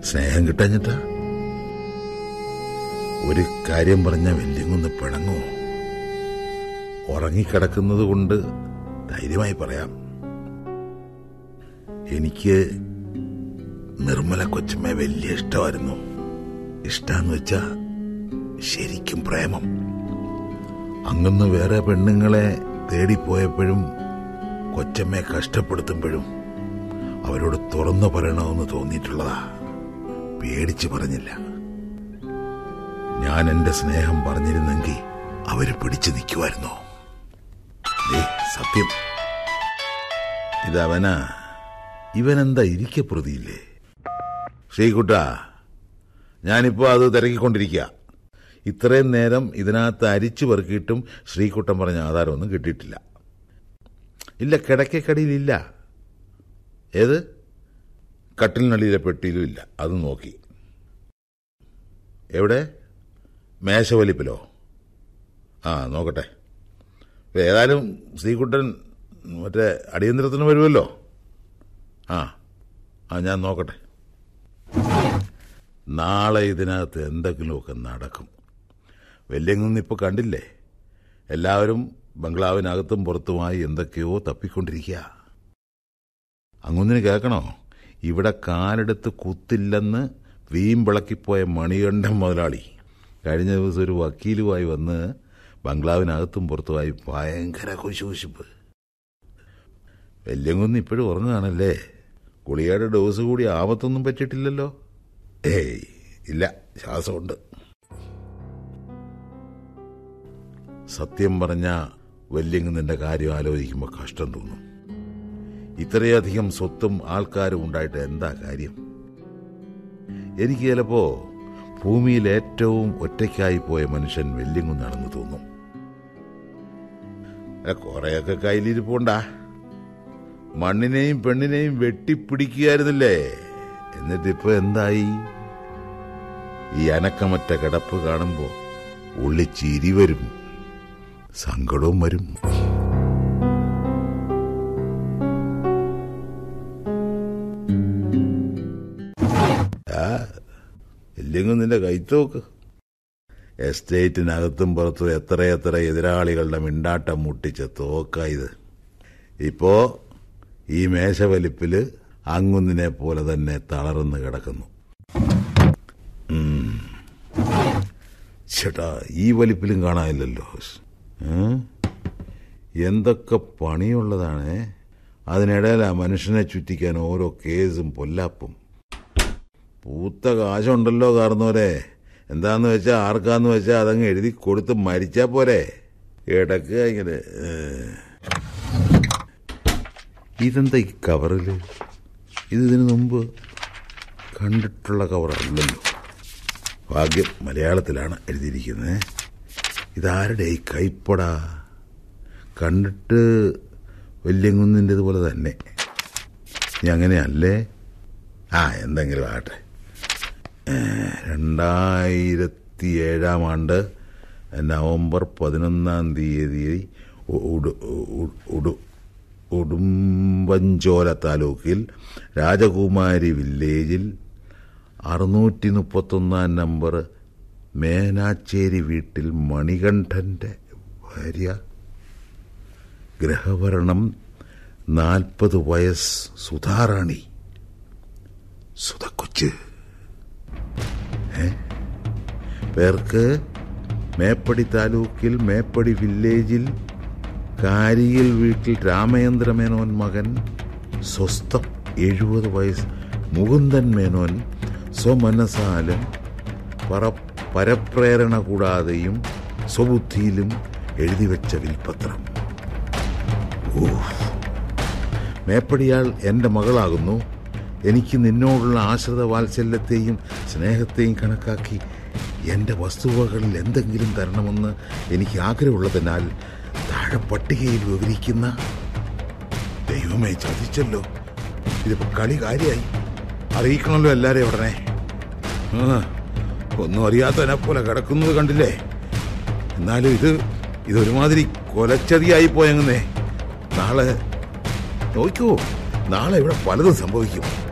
സ്നേഹം കിട്ടാഞ്ഞിട്ടാ ഒരു കാര്യം പറഞ്ഞ വെല്ലിങ്ങൊന്ന് പിണങ്ങോ ഉറങ്ങിക്കിടക്കുന്നത് കൊണ്ട് ധൈര്യമായി പറയാം എനിക്ക് നിർമ്മല കൊച്ചമ്മ വലിയ ഇഷ്ടമായിരുന്നു ഇഷ്ടാന്ന് വെച്ചാ ശരിക്കും പ്രേമം അങ്ങന്ന് വേറെ പെണ്ണുങ്ങളെ തേടിപ്പോയപ്പോഴും കൊച്ചമ്മയെ കഷ്ടപ്പെടുത്തുമ്പോഴും അവരോട് തുറന്നു പറയണമെന്ന് തോന്നിയിട്ടുള്ളതാ പേടിച്ച് പറഞ്ഞില്ല ഞാൻ എന്റെ സ്നേഹം പറഞ്ഞിരുന്നെങ്കിൽ അവര് പിടിച്ചു നിൽക്കുമായിരുന്നോ ദേ, സത്യം ഇതവനാ ഇവനെന്താ ഇരിക്കപ്രതിയില്ലേ ശ്രീകുട്ട ഞാനിപ്പോ അത് തിരക്കിക്കൊണ്ടിരിക്കുക ഇത്രയും നേരം ഇതിനകത്ത് അരിച്ചു പെറുക്കിയിട്ടും ശ്രീകുട്ടൻ പറഞ്ഞ ആധാരമൊന്നും കിട്ടിയിട്ടില്ല ഇല്ല കിടക്കക്കടിയിലില്ല ഏത് കട്ടിലിനടിയിലെ പെട്ടിയിലും ഇല്ല അത് നോക്കി എവിടെ മേശവലിപ്പിലോ ആ നോക്കട്ടെ ഇപ്പൊ ഏതായാലും ശ്രീകുട്ടൻ മറ്റേ അടിയന്തരത്തിന് വരുമല്ലോ ആ ആ ഞാൻ നോക്കട്ടെ നാളെ ഇതിനകത്ത് എന്തെങ്കിലുമൊക്കെ നടക്കും വെല്ലിയൊന്നും ഇപ്പൊ കണ്ടില്ലേ എല്ലാവരും ബംഗ്ലാവിനകത്തും പുറത്തുമായി എന്തൊക്കെയോ തപ്പിക്കൊണ്ടിരിക്കുക അങ്ങൊന്നിന് കേൾക്കണോ ഇവിടെ കാലെടുത്ത് കുത്തില്ലെന്ന് വീമ്പിളക്കിപ്പോയ മണികണ്ഠൻ മുതലാളി കഴിഞ്ഞ ദിവസം ഒരു വക്കീലുമായി വന്ന് ബംഗ്ലാവിനകത്തും പുറത്തുമായി ഭയങ്കര കുശുകുശിപ്പ് വെല്ലിയങ്കുന്ന് ഇപ്പോഴും ഉറങ്ങുകയാണല്ലേ ഗുളികയുടെ ഡോസ് കൂടി ആപത്തൊന്നും പറ്റിയിട്ടില്ലല്ലോ ഏയ് ഇല്ല ശ്വാസമുണ്ട് സത്യം പറഞ്ഞ വല്യങ്ങുന്നിന്റെ കാര്യം ആലോചിക്കുമ്പോൾ കഷ്ടം തോന്നും ഇത്രയധികം സ്വത്തും ആൾക്കാരും ഉണ്ടായിട്ട് എന്താ കാര്യം എനിക്ക് ചിലപ്പോ ഭൂമിയിൽ ഏറ്റവും ഒറ്റയ്ക്കായി പോയ മനുഷ്യൻ വെല്ലിങ്ങുന്നാണെന്ന് തോന്നും അല്ല, കുറെയൊക്കെ കയ്യിലിരിപ്പുണ്ടാ മണ്ണിനെയും പെണ്ണിനെയും വെട്ടിപ്പിടിക്കുകയായിരുന്നില്ലേ എന്നിട്ടിപ്പോ എന്തായി ഈ അനക്കമറ്റ കിടപ്പ് കാണുമ്പോ ഉള്ളി ചിരി വരും സങ്കടവും വരും ആ ഇല്ലെങ്കിൽ നിന്റെ കൈത്തോക്ക് എസ്റ്റേറ്റിനകത്തും പുറത്തും എത്രയെത്ര എതിരാളികളുടെ മിണ്ടാട്ടം മുട്ടിച്ച തോക്കായത് ഇപ്പോ ഈ മേശവലിപ്പില് അങ്ങുന്നിനെ പോലെ തന്നെ തളർന്ന് കിടക്കുന്നു ഉം. ചേട്ടാ ഈ വലിപ്പിലും കാണാനില്ലല്ലോ ഏ? എന്തൊക്കെ പണിയുള്ളതാണ് അതിനിടയിലാ മനുഷ്യനെ ചുറ്റിക്കാൻ ഓരോ കേസും പൊല്ലാപ്പും പൂത്ത കാശുണ്ടല്ലോ കാർന്നോരെ എന്താന്ന് വെച്ചാ ആർക്കാന്ന് വെച്ചാ അതങ്ങ് എഴുതി കൊടുത്ത് മരിച്ചാ പോരെ ഇടക്ക് ഇങ്ങനെ ഏ. ഇതെന്താ ഈ കവറില് ഇത് ഇതിനു മുമ്പ് കണ്ടിട്ടുള്ള കവറല്ലല്ലോ ഭാഗ്യം മലയാളത്തിലാണ് എഴുതിയിരിക്കുന്നത് ഇതാരുടെ ഈ കൈപ്പട കണ്ടിട്ട് വല്യങ്കുന്നിൻ്റെ പോലെ തന്നെ ഇനി അങ്ങനെയല്ലേ ആ എന്തെങ്കിലും ആട്ടെ രണ്ടായിരത്തി ഏഴാം ആണ്ട് നവംബർ പതിനൊന്നാം തീയതി ഉ- ഉടു- ഉ- ഉടു- ഉടുമ്പഞ്ചോല താലൂക്കിൽ രാജകുമാരി വില്ലേജിൽ അറുന്നൂറ്റി മുപ്പത്തൊന്നാം നമ്പർ മേനാച്ചേരി വീട്ടിൽ മണികണ്ഠന്റെ ഭാര്യ ഗ്രഹഭരണം നാൽപ്പത് വയസ്സ് സുധാറാണി സുധക്കൊച്ച് ഏ? പേർക്ക് മേപ്പടി താലൂക്കിൽ മേപ്പടി വില്ലേജിൽ കാരിയിൽ വീട്ടിൽ രാമചന്ദ്ര മേനോൻ മകൻ സ്വസ്ഥം എഴുപത് വയസ്സ് മുകുന്ദൻ മേനോൻ സ്വമനസാലും പറ പരപ്രേരണ കൂടാതെയും സ്വബുദ്ധിയിലും എഴുതിവെച്ച വിൽപത്രം ഊഫ്. മേപ്പടിയാൾ എന്റെ മകളാകുന്നു എനിക്ക് നിന്നോടുള്ള ആശ്രിത വാത്സല്യത്തെയും സ്നേഹത്തെയും കണക്കാക്കി എന്റെ വസ്തുവകളിൽ എന്തെങ്കിലും തരണമെന്ന് എനിക്ക് ആഗ്രഹമുള്ളതിനാൽ താഴെ പട്ടികയിൽ വിവരിക്കുന്ന ദൈവമേ ചതിച്ചല്ലോ ഇതിപ്പോ കളി കാര്യമായി അറിയിക്കണമല്ലോ എല്ലാരെയും ഉടനെ ആ, ഒന്നും അറിയാത്തവനെ പോലെ കിടക്കുന്നത് കണ്ടില്ലേ എന്നാലും ഇത് ഇതൊരുമാതിരി കൊലച്ചതിയായി പോയങ്ങന്നേ നാളെ നോക്കൂ നാളെ ഇവിടെ പലതും സംഭവിക്കും